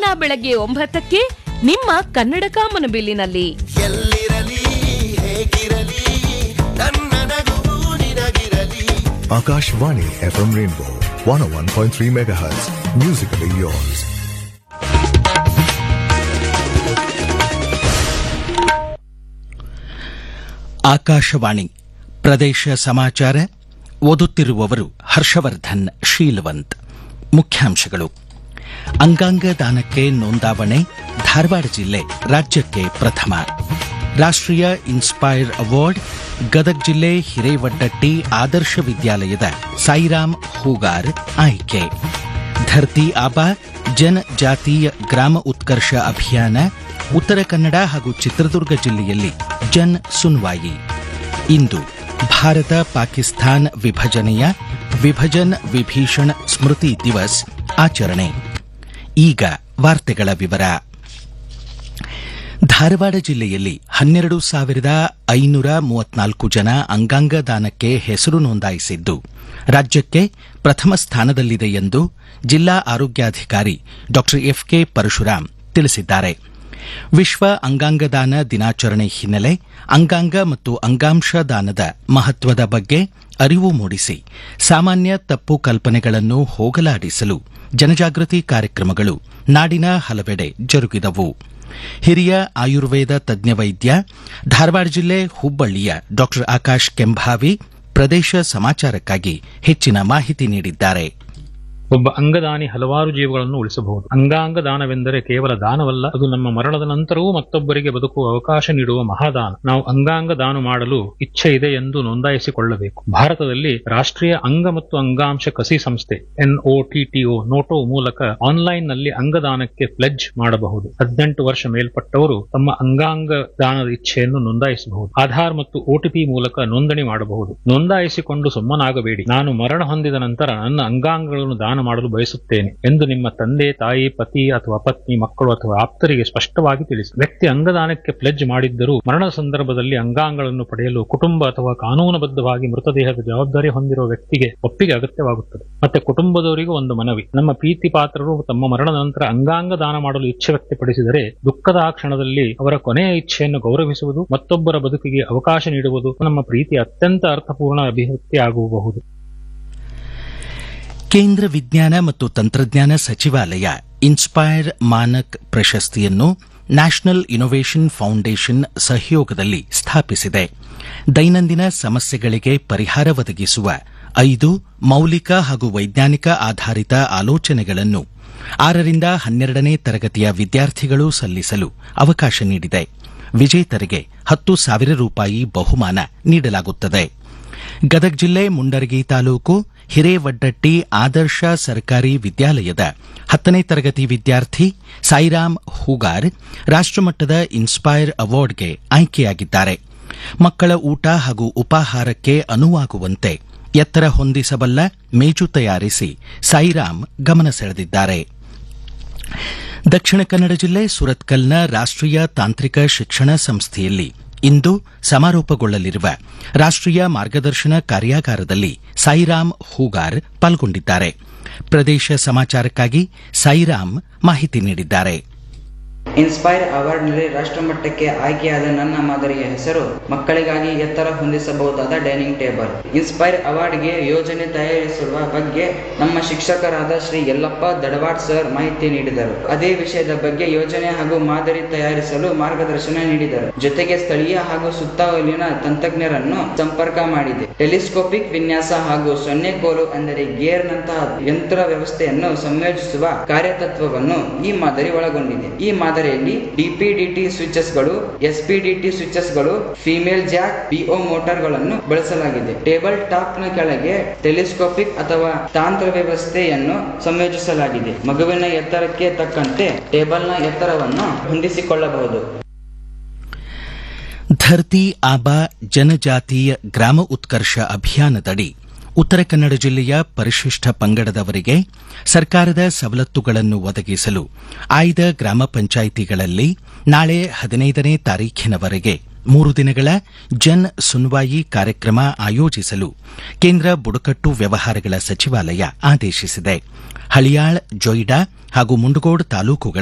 ಪ್ರತಿದಿನ ಬೆಳಗ್ಗೆ ಒಂಬತ್ತಕ್ಕೆ ನಿಮ್ಮ ಕನ್ನಡ ಕಾಮನಬಿಲ್ಲಿನಲ್ಲಿ ಎಲ್ಲಿರಲಿ ಹೇಗಿರಲಿ ನನ್ನ ನಗುವು ನಿನಗಿರಲಿ Akashvani FM Rainbow 101.3 MHz. Musically yours. Akashvani ಪ್ರದೇಶ ಸಮಾಚಾರ ಓದುತ್ತಿರುವವರು ಹರ್ಷವರ್ಧನ್ ಶೀಲವಂತ್ ಮುಖ್ಯಾಂಶಗಳು ಅಂಗಾಂಗ ದಾನಕ್ಕೆ ನೋಂದಾವಣೆ ಧಾರವಾಡ ಜಿಲ್ಲೆ ರಾಜ್ಯಕ್ಕೆ ಪ್ರಥಮ ರಾಷ್ಟ್ರೀಯ ಇನ್ಸ್ಪೈರ್ ಅವಾರ್ಡ್ ಗದಗ ಜಿಲ್ಲೆ ಹಿರೇವಡ್ಡಟ್ಟಿ ಆದರ್ಶ ವಿದ್ಯಾಲಯದ ಸಾಯಿರಾಮ್ ಹೂಗಾರ್ ಆಯ್ಕೆ ಧರ್ತಿ ಆಬಾ ಜನಜಾತೀಯ ಗ್ರಾಮ ಉತ್ಕರ್ಷ ಅಭಿಯಾನ ಉತ್ತರ ಕನ್ನಡ ಹಾಗೂ ಚಿತ್ರದುರ್ಗ ಜಿಲ್ಲೆಯಲ್ಲಿ ಜನ್ ಸುನ್ವಾಯಿ ಇಂದು ಭಾರತ ಪಾಕಿಸ್ತಾನ್ ವಿಭಜನೆಯ ವಿಭಜನ್ ವಿಭೀಷಣ್ ಸ್ಮೃತಿ ದಿವಸ್ ಆಚರಣೆ ಈಗ ವಾರ್ತೆಗಳ ವಿವರ ಧಾರವಾಡ ಜಿಲ್ಲೆಯಲ್ಲಿ ಹನ್ನೆರಡು ಸಾವಿರದ ಐನೂರ ಮೂವತ್ನಾಲ್ಕು ಜನ ಅಂಗಾಂಗ ದಾನಕ್ಕೆ ಹೆಸರು ನೋಂದಾಯಿಸಿದ್ದು ರಾಜ್ಯಕ್ಕೆ ಪ್ರಥಮ ಸ್ಥಾನದಲ್ಲಿದೆ ಎಂದು ಜಿಲ್ಲಾ ಆರೋಗ್ಯಾಧಿಕಾರಿ ಡಾ ಎಫ್ಕೆ ಪರಶುರಾಮ್ ತಿಳಿಸಿದ್ದಾರೆ ವಿಶ್ವ ಅಂಗಾಂಗ ದಾನ ದಿನಾಚರಣೆ ಹಿನ್ನೆಲೆ ಅಂಗಾಂಗ ಮತ್ತು ಅಂಗಾಂಶ ದಾನದ ಮಹತ್ವದ ಬಗ್ಗೆ ಅರಿವು ಮೂಡಿಸಿ ಸಾಮಾನ್ಯ ತಪ್ಪು ಕಲ್ಪನೆಗಳನ್ನು ಹೋಗಲಾಡಿಸಲು ಜನಜಾಗೃತಿ ಕಾರ್ಯಕ್ರಮಗಳು ನಾಡಿನ ಹಲವೆಡೆ ಜರುಗಿದವು ಹಿರಿಯ ಆಯುರ್ವೇದ ತಜ್ಞ ವೈದ್ಯ ಧಾರವಾಡ ಜಿಲ್ಲೆ ಹುಬ್ಬಳ್ಳಿಯ ಡಾ ಆಕಾಶ್ ಕೆಂಭಾವಿ ಪ್ರದೇಶ ಸಮಾಚಾರಕ್ಕಾಗಿ ಹೆಚ್ಚಿನ ಮಾಹಿತಿ ನೀಡಿದ್ದಾರೆ ಒಬ್ಬ ಅಂಗದಾನಿ ಹಲವಾರು ಜೀವಗಳನ್ನು ಉಳಿಸಬಹುದು ಅಂಗಾಂಗ ದಾನವೆಂದರೆ ಕೇವಲ ದಾನವಲ್ಲ ಅದು ನಮ್ಮ ಮರಣದ ನಂತರವೂ ಮತ್ತೊಬ್ಬರಿಗೆ ಬದುಕುವ ಅವಕಾಶ ನೀಡುವ ಮಹಾದಾನ ನಾವು ಅಂಗಾಂಗ ದಾನ ಮಾಡಲು ಇಚ್ಛೆ ಇದೆ ಎಂದು ನೋಂದಾಯಿಸಿಕೊಳ್ಳಬೇಕು ಭಾರತದಲ್ಲಿ ರಾಷ್ಟ್ರೀಯ ಅಂಗ ಮತ್ತು ಅಂಗಾಂಶ ಕಸಿ ಸಂಸ್ಥೆ ಎನ್ಒಟಿಟಿಒ ನೋಟೋ ಮೂಲಕ ಆನ್ಲೈನ್ ನಲ್ಲಿ ಅಂಗದಾನಕ್ಕೆ ಪ್ಲೆಜ್ ಮಾಡಬಹುದು ಹದಿನೆಂಟು ವರ್ಷ ಮೇಲ್ಪಟ್ಟವರು ತಮ್ಮ ಅಂಗಾಂಗ ದಾನದ ಇಚ್ಛೆಯನ್ನು ನೋಂದಾಯಿಸಬಹುದು ಆಧಾರ್ ಮತ್ತು ಒಟಿಪಿ ಮೂಲಕ ನೋಂದಣಿ ಮಾಡಬಹುದು ನೋಂದಾಯಿಸಿಕೊಂಡು ಸುಮ್ಮನಾಗಬೇಡಿ ನಾನು ಮರಣ ಹೊಂದಿದ ನಂತರ ನನ್ನ ಅಂಗಾಂಗಗಳನ್ನು ದಾನ ಮಾಡಲು ಬಯಸುತ್ತೇನೆ ಎಂದು ನಿಮ್ಮ ತಂದೆ ತಾಯಿ ಪತಿ ಅಥವಾ ಪತ್ನಿ ಮಕ್ಕಳು ಅಥವಾ ಆಪ್ತರಿಗೆ ಸ್ಪಷ್ಟವಾಗಿ ತಿಳಿಸಿ ವ್ಯಕ್ತಿ ಅಂಗದಾನಕ್ಕೆ ಪ್ಲೆಜ್ ಮಾಡಿದ್ದರೂ ಮರಣದ ಸಂದರ್ಭದಲ್ಲಿ ಅಂಗಾಂಗಗಳನ್ನು ಪಡೆಯಲು ಕುಟುಂಬ ಅಥವಾ ಕಾನೂನುಬದ್ಧವಾಗಿ ಮೃತದೇಹದ ಜವಾಬ್ದಾರಿ ಹೊಂದಿರುವ ವ್ಯಕ್ತಿಗೆ ಒಪ್ಪಿಗೆ ಅಗತ್ಯವಾಗುತ್ತದೆ ಮತ್ತೆ ಕುಟುಂಬದವರಿಗೂ ಒಂದು ಮನವಿ ನಮ್ಮ ಪ್ರೀತಿ ಪಾತ್ರರು ತಮ್ಮ ಮರಣದ ನಂತರ ಅಂಗಾಂಗ ದಾನ ಮಾಡಲು ಇಚ್ಛೆ ವ್ಯಕ್ತಪಡಿಸಿದರೆ ದುಃಖದ ಆ ಕ್ಷಣದಲ್ಲಿ ಅವರ ಕೊನೆಯ ಇಚ್ಛೆಯನ್ನು ಗೌರವಿಸುವುದು ಮತ್ತೊಬ್ಬರ ಬದುಕಿಗೆ ಅವಕಾಶ ನೀಡುವುದು ನಮ್ಮ ಪ್ರೀತಿಯ ಅತ್ಯಂತ ಅರ್ಥಪೂರ್ಣ ಅಭಿವ್ಯಕ್ತಿ ಆಗಬಹುದು ಕೇಂದ್ರ ವಿಜ್ಞಾನ ಮತ್ತು ತಂತ್ರಜ್ಞಾನ ಸಚಿವಾಲಯ ಇನ್ಸ್ಪೈರ್ ಮಾನಕ್ ಪ್ರಶಸ್ತಿಯನ್ನು ನ್ಯಾಷನಲ್ ಇನೋವೇಷನ್ ಫೌಂಡೇಶನ್ ಸಹಯೋಗದಲ್ಲಿ ಸ್ಥಾಪಿಸಿದೆ ದೈನಂದಿನ ಸಮಸ್ಯೆಗಳಿಗೆ ಪರಿಹಾರ ಒದಗಿಸುವ ಐದು ಮೌಲಿಕ ಹಾಗೂ ವೈಜ್ಞಾನಿಕ ಆಧಾರಿತ ಆಲೋಚನೆಗಳನ್ನು ಆರರಿಂದ ಹನ್ನೆರಡನೇ ತರಗತಿಯ ವಿದ್ಯಾರ್ಥಿಗಳು ಸಲ್ಲಿಸಲು ಅವಕಾಶ ನೀಡಿದೆ ವಿಜೇತರಿಗೆ ಹತ್ತು ಸಾವಿರ ರೂಪಾಯಿ ಬಹುಮಾನ ನೀಡಲಾಗುತ್ತದೆ ಗದಗ ಜಿಲ್ಲೆ ಮುಂಡರಗಿ ತಾಲೂಕು ಹಿರೇವಡ್ಡಟ್ಟಿ ಆದರ್ಶ ಸರ್ಕಾರಿ ವಿದ್ಯಾಲಯದ ಹತ್ತನೇ ತರಗತಿ ವಿದ್ಯಾರ್ಥಿ ಸಾಯಿರಾಮ್ ಹೂಗಾರ್ ರಾಷ್ಟಮಟ್ಟದ ಇನ್ಸ್ಪೈರ್ ಅವಾರ್ಡ್ಗೆ ಆಯ್ಕೆಯಾಗಿದ್ದಾರೆ ಮಕ್ಕಳ ಊಟ ಹಾಗೂ ಉಪಾಹಾರಕ್ಕೆ ಅನುವಾಗುವಂತೆ ಎತ್ತರ ಹೊಂದಿಸಬಲ್ಲ ಮೇಜು ತಯಾರಿಸಿ ಸಾಯಿರಾಮ್ ಗಮನ ಸೆಳೆದಿದ್ದಾರೆ ದಕ್ಷಿಣ ಕನ್ನಡ ಜಿಲ್ಲೆ ಸುರತ್ಕಲ್ನ ರಾಷ್ಟ್ರೀಯ ತಾಂತ್ರಿಕ ಶಿಕ್ಷಣ ಸಂಸ್ಥೆಯಲ್ಲಿ ಇಂದು ಸಮಾರೋಪಗೊಳ್ಳಲಿರುವ ರಾಷ್ಟ್ರೀಯ ಮಾರ್ಗದರ್ಶನ ಕಾರ್ಯಾಗಾರದಲ್ಲಿ ಸಾಯಿರಾಮ್ ಹೂಗಾರ್ ಪಾಲ್ಗೊಂಡಿದ್ದಾರೆ ಪ್ರದೇಶ ಸಮಾಚಾರಕ್ಕಾಗಿ ಸಾಯಿರಾಮ್ ಮಾಹಿತಿ ನೀಡಿದ್ದಾರೆ ಇನ್ಸ್ಪೈರ್ ಅವಾರ್ಡ್ನಲ್ಲಿ ರಾಷ್ಟ್ರಮಟ್ಟಕ್ಕೆ ಆಯ್ಕೆಯಾದ ನನ್ನ ಮಾದರಿಯ ಹೆಸರು ಮಕ್ಕಳಿಗಾಗಿ ಎತ್ತರ ಹೊಂದಿಸಬಹುದಾದ ಡೈನಿಂಗ್ ಟೇಬಲ್ ಇನ್ಸ್ಪೈರ್ ಅವಾರ್ಡ್ಗೆ ಯೋಜನೆ ತಯಾರಿಸುವ ಬಗ್ಗೆ ನಮ್ಮ ಶಿಕ್ಷಕರಾದ ಶ್ರೀ ಯಲ್ಲಪ್ಪ ದಡವಾಡ್ ಸರ್ ಮಾಹಿತಿ ನೀಡಿದರು ಅದೇ ವಿಷಯದ ಬಗ್ಗೆ ಯೋಜನೆ ಹಾಗೂ ಮಾದರಿ ತಯಾರಿಸಲು ಮಾರ್ಗದರ್ಶನ ನೀಡಿದರು ಜೊತೆಗೆ ಸ್ಥಳೀಯ ಹಾಗೂ ಸುತ್ತಮುತ್ತಲಿನ ತಂತ್ರಜ್ಞರನ್ನು ಸಂಪರ್ಕ ಮಾಡಿದೆ ಟೆಲಿಸ್ಕೋಪಿಕ್ ವಿನ್ಯಾಸ ಹಾಗೂ ಸೊನ್ನೆ ಕೋಲು ಅಂದರೆ ಗೇರ್ ನಂತಹ ಯಂತ್ರ ವ್ಯವಸ್ಥೆಯನ್ನು ಸಂಯೋಜಿಸುವ ಕಾರ್ಯತತ್ವವನ್ನು ಈ ಮಾದರಿ ಒಳಗೊಂಡಿದೆ ಈ ಮಾದರಿಯಲ್ಲಿ ಡಿಪಿಡಿಟಿ ಸ್ವಿಚಸ್ಗಳು ಎಸ್ಪಿಡಿಟಿ ಸ್ವಿಚಸ್ಗಳು ಫಿಮೇಲ್ ಜಾಕ್ ಬಿಒ ಮೋಟಾರ್ಗಳನ್ನು ಬಳಸಲಾಗಿದೆ ಟೇಬಲ್ ಟಾಪ್ ನ ಕೆಳಗೆ ಟೆಲಿಸ್ಕೋಪಿಕ್ ಅಥವಾ ತಾಂತ್ರ ವ್ಯವಸ್ಥೆಯನ್ನು ಸಂಯೋಜಿಸಲಾಗಿದೆ ಮಗುವಿನ ಎತ್ತರಕ್ಕೆ ತಕ್ಕಂತೆ ಟೇಬಲ್ನ ಎತ್ತರವನ್ನು ಹೊಂದಿಸಿಕೊಳ್ಳಬಹುದು ಧರ್ತಿ ಆಬಾ ಜನಜಾತೀಯ ಗ್ರಾಮ ಉತ್ಕರ್ಷ ಅಭಿಯಾನದಡಿ ಉತ್ತರ ಕನ್ನಡ ಜಿಲ್ಲೆಯ ಪರಿಶಿಷ್ಟ ಪಂಗಡದವರಿಗೆ ಸರ್ಕಾರದ ಸವಲತ್ತುಗಳನ್ನು ಒದಗಿಸಲು ಆಯ್ದ ಗ್ರಾಮ ಪಂಚಾಯಿತಿಗಳಲ್ಲಿ ನಾಳೆ ಹದಿನೈದನೇ ತಾರೀಖಿನವರೆಗೆ ಮೂರು ದಿನಗಳ ಜನ್ ಸುನ್ವಾಯಿ ಕಾರ್ಯಕ್ರಮ ಆಯೋಜಿಸಲು ಕೇಂದ್ರ ಬುಡಕಟ್ಟು ವ್ಯವಹಾರಗಳ ಸಚಿವಾಲಯ ಆದೇಶಿಸಿದೆ ಹಳಿಯಾಳ್ ಜೊಯ್ಡಾ ಹಾಗೂ ಮುಂಡಗೋಡ್ ತಾಲೂಕುಗಳ